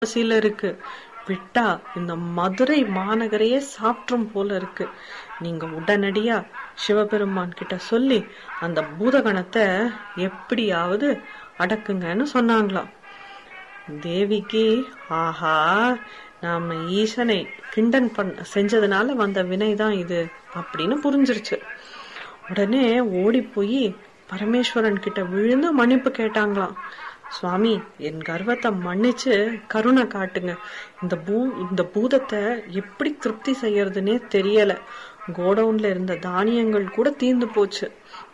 பசியில இருக்கு விட்டா இந்த மதுரை மாநகரையே சாப்பிட்ரும் போல இருக்கு நீங்க உடனடியா சிவபெருமான் கிட்ட சொல்லி அந்த பூதகணத்தை எப்படியாவது அடக்குங்கன்னு சொன்னாங்களாம் தேவிக்கு ஆஹா நாம ஈசனை கிண்டன் பண்ண செஞ்சதுனால வந்த வினைதான் இது அப்படின்னு புரிஞ்சிருச்சு உடனே ஓடி போய் பரமேஸ்வரன் கிட்ட விழுந்து மன்னிப்பு கேட்டாங்களாம் சுவாமி என் கர்வத்தை மன்னிச்சு கருணை காட்டுங்க இந்த பூ இந்த பூதத்தை எப்படி திருப்தி செய்யறதுன்னே தெரியல கோடவுன்ல இருந்த தானியங்கள் கூட தீர்ந்து போச்சு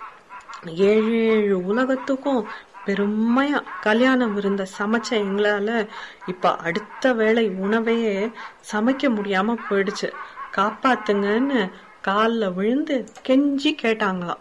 ஏழு ஏழு உலகத்துக்கும் பெருமையா கல்யாணம் இருந்த சமைச்ச எங்களால இப்ப அடுத்த வேளை உணவையே சமைக்க முடியாம போயிடுச்சு காப்பாத்துங்கன்னு கால்ல விழுந்து கெஞ்சி கேட்டாங்களாம்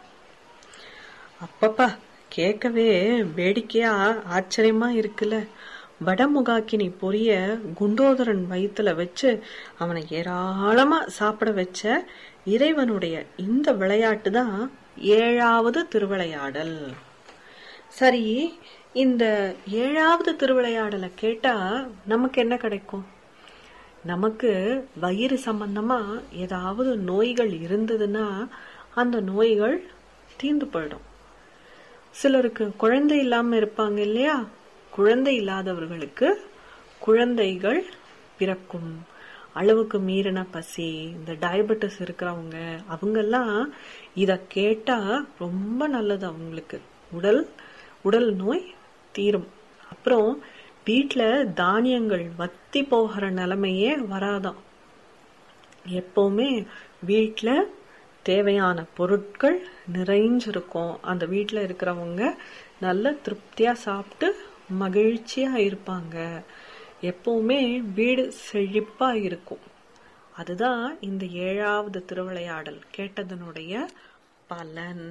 அப்பப்பா கேட்கவே வேடிக்கையா ஆச்சரியமா இருக்குல்ல வடமுகாக்கினி பொரிய குண்டோதரன் வயித்துல வச்சு அவனை ஏராளமா சாப்பிட வச்ச இறைவனுடைய இந்த விளையாட்டு தான் ஏழாவது திருவிளையாடல் சரி இந்த ஏழாவது திருவிளையாடலை கேட்டா நமக்கு என்ன கிடைக்கும் நமக்கு வயிறு சம்பந்தமா ஏதாவது நோய்கள் இருந்ததுன்னா அந்த நோய்கள் தீர்ந்து போயிடும் சிலருக்கு குழந்தை இல்லாம இருப்பாங்க இல்லையா குழந்தை இல்லாதவர்களுக்கு குழந்தைகள் பிறக்கும் அளவுக்கு மீறின பசி இந்த டயபெட்டிஸ் இருக்கிறவங்க அவங்கெல்லாம் இத கேட்டா ரொம்ப நல்லது அவங்களுக்கு உடல் உடல் நோய் தீரும் அப்புறம் வீட்ல தானியங்கள் வத்தி போகிற நிலைமையே வராதாம் எப்பவுமே வீட்ல தேவையான பொருட்கள் நிறைஞ்சிருக்கும் அந்த வீட்ல இருக்கிறவங்க நல்ல திருப்தியா சாப்பிட்டு மகிழ்ச்சியா இருப்பாங்க எப்பவுமே வீடு செழிப்பா இருக்கும் அதுதான் இந்த ஏழாவது திருவிளையாடல் கேட்டதனுடைய பலன்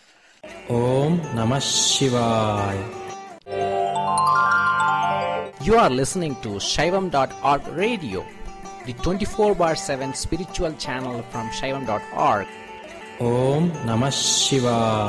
ஓம் நம சிவாய் You are listening to Shaivam.org radio, the 24 bar 7 spiritual channel from Shaivam.org. ஓம் நம சிவாய்